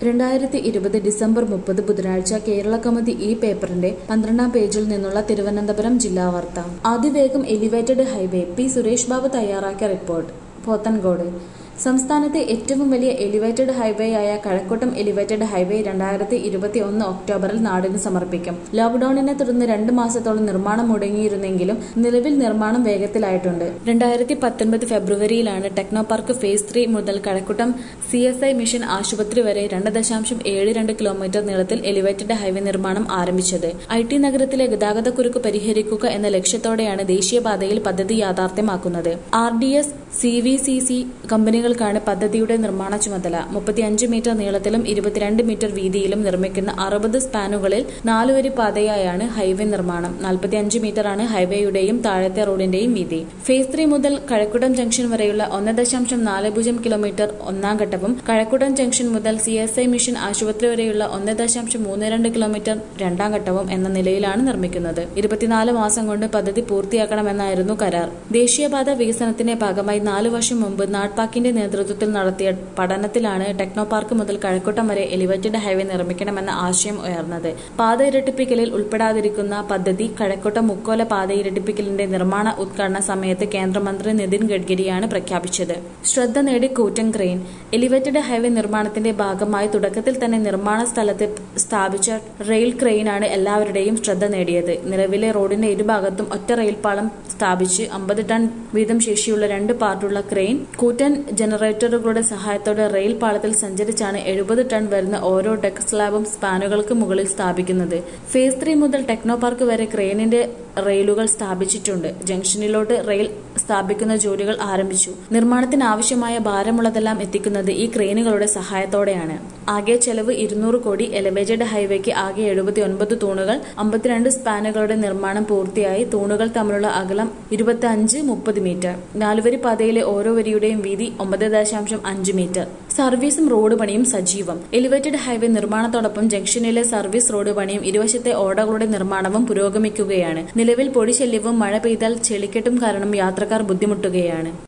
രണ്ടായിരത്തി ഇരുപത് ഡിസംബർ മുപ്പത് ബുധനാഴ്ച കേരള കൗമുദി ഈ പേപ്പറിന്റെ പന്ത്രണ്ടാം പേജിൽ നിന്നുള്ള തിരുവനന്തപുരം ജില്ലാ വാർത്ത അതിവേഗം elevated highway P Suresh Babu തയ്യാറാക്കിയ റിപ്പോർട്ട് പോത്തൻകോട് സംസ്ഥാനത്തെ ഏറ്റവും വലിയ എലിവേറ്റഡ് ഹൈവേയായ കഴക്കൂട്ടം എലിവേറ്റഡ് ഹൈവേ രണ്ടായിരത്തി ഇരുപത്തി ഒന്ന് ഒക്ടോബറിൽ നാടിന് സമർപ്പിക്കും ലോക്ഡൌണിനെ തുടർന്ന് രണ്ട് മാസത്തോളം നിർമ്മാണം മുടങ്ങിയിരുന്നെങ്കിലും നിലവിൽ നിർമ്മാണം വേഗത്തിലായിട്ടുണ്ട് രണ്ടായിരത്തി പത്തൊൻപത് ഫെബ്രുവരിയിലാണ് ടെക്നോ പാർക്ക് ഫേസ് ത്രീ മുതൽ Kazhakkoottam C S I mission ആശുപത്രി വരെ രണ്ട് ദശാംശം ഏഴ് രണ്ട് കിലോമീറ്റർ നീളത്തിൽ എലിവേറ്റഡ് ഹൈവേ നിർമ്മാണം ആരംഭിച്ചത് ഐ ടി നഗരത്തിലെ ഗതാഗതക്കുരുക്ക് പരിഹരിക്കുക എന്ന ലക്ഷ്യത്തോടെയാണ് ദേശീയപാതയിൽ പദ്ധതി യാഥാർത്ഥ്യമാക്കുന്നത് R D S C V C C കമ്പനികൾക്കാണ് പദ്ധതിയുടെ നിർമ്മാണ ചുമതല മുപ്പത്തിയഞ്ച് മീറ്റർ നീളത്തിലും ഇരുപത്തിരണ്ട് മീറ്റർ വീതിയിലും നിർമ്മിക്കുന്ന അറുപത് സ്പാനുകളിൽ നാലുവരി പാതയായാണ് ഹൈവേ നിർമ്മാണം നാൽപ്പത്തിയഞ്ച് മീറ്ററാണ് ഹൈവേയുടെയും താഴത്തെ റോഡിന്റെയും വീതി ഫേസ് ത്രീ മുതൽ കഴക്കൂട്ടം ജംഗ്ഷൻ വരെയുള്ള ഒന്ന് ദശാംശം നാല് പൂജ്യം കിലോമീറ്റർ ഒന്നാം ഘട്ടവും കഴക്കൂട്ടം ജംഗ്ഷൻ മുതൽ സി എസ് ഐ മിഷൻ ആശുപത്രി വരെയുള്ള ഒന്ന് ദശാംശം മൂന്ന് രണ്ട് കിലോമീറ്റർ രണ്ടാം ഘട്ടവും എന്ന നിലയിലാണ് നിർമ്മിക്കുന്നത് ഇരുപത്തിനാല് മാസം കൊണ്ട് പദ്ധതി പൂർത്തിയാക്കണമെന്നായിരുന്നു കരാർ ദേശീയപാത വികസനത്തിന്റെ ഭാഗമായി നാലു വർഷം മുമ്പ് നാട്പാക്കിന്റെ നേതൃത്വത്തിൽ നടത്തിയ പഠനത്തിലാണ് ടെക്നോ പാർക്ക് മുതൽ കഴക്കൂട്ടം വരെ എലിവേറ്റഡ് ഹൈവേ നിർമ്മിക്കണമെന്ന ആശയം ഉയർന്നത് പാത ഇരട്ടിപ്പിക്കലിൽ ഉൾപ്പെടാതിരിക്കുന്ന പദ്ധതി കഴക്കൂട്ടം മുക്കോല പാത ഇരട്ടിപ്പിക്കലിന്റെ നിർമ്മാണ ഉദ്ഘാടന സമയത്ത് കേന്ദ്രമന്ത്രി നിതിൻ ഗഡ്കരിയാണ് പ്രഖ്യാപിച്ചത് ശ്രദ്ധ നേടി കൂറ്റൻ ക്രെയിൻ എലിവേറ്റഡ് ഹൈവേ നിർമ്മാണത്തിന്റെ ഭാഗമായി തുടക്കത്തിൽ തന്നെ നിർമ്മാണ സ്ഥലത്ത് സ്ഥാപിച്ച റെയിൽ ക്രെയിനാണ് എല്ലാവരുടെയും ശ്രദ്ധ നേടിയത് നിലവിലെ റോഡിന്റെ ഇരുഭാഗത്തും ഒറ്റ റെയിൽപാളം സ്ഥാപിച്ച് അമ്പത് ടൺ വീതം ശേഷിയുള്ള രണ്ട് പാർട്ടുള്ള ക്രെയിൻ കൂറ്റൻ ജനറേറ്ററുകളുടെ സഹായത്തോടെ റെയിൽ പാളത്തിൽ സഞ്ചരിച്ചാണ് എഴുപത് ടൺ വരുന്ന ഓരോ ഡെക്ക് സ്ലാബും സ്പാനുകൾക്ക് മുകളിൽ സ്ഥാപിക്കുന്നത് ഫേസ് ത്രീ മുതൽ ടെക്നോ പാർക്ക് വരെ ക്രെയിനിന്റെ റെയിലുകൾ സ്ഥാപിച്ചിട്ടുണ്ട് ജംഗ്ഷനിലോട്ട് റെയിൽ സ്ഥാപിക്കുന്ന ജോലികൾ ആരംഭിച്ചു നിർമ്മാണത്തിന് ആവശ്യമായ ഭാരമുള്ളതെല്ലാം എത്തിക്കുന്നത് ഈ ക്രെയിനുകളുടെ സഹായത്തോടെയാണ് ആകെ ചെലവ് ഇരുന്നൂറ് കോടി എലവേറ്റഡ് ഹൈവേക്ക് ആകെ എഴുപത്തി ഒൻപത് തൂണുകൾ അമ്പത്തിരണ്ട് സ്പാനുകളുടെ നിർമ്മാണം പൂർത്തിയായി തൂണുകൾ തമ്മിലുള്ള അകലം ഇരുപത്തി അഞ്ച് മുപ്പത് മീറ്റർ നാലുവരി പാതയിലെ ഓരോ വരിയുടെയും വീതി ഒമ്പത് ദശാംശം അഞ്ച് മീറ്റർ സർവീസും റോഡ് പണിയും സജീവം എലിവേറ്റഡ് ഹൈവേ നിർമ്മാണത്തോടൊപ്പം ജംഗ്ഷനിലെ സർവീസ് റോഡ് പണിയും ഇരുവശത്തെ ഓടകളുടെ നിർമ്മാണവും പുരോഗമിക്കുകയാണ് നിലവിൽ പൊടിശല്യവും മഴ പെയ്താൽ ചെളിക്കെട്ടും കാരണം യാത്രക്കാർ ബുദ്ധിമുട്ടുകയാണ്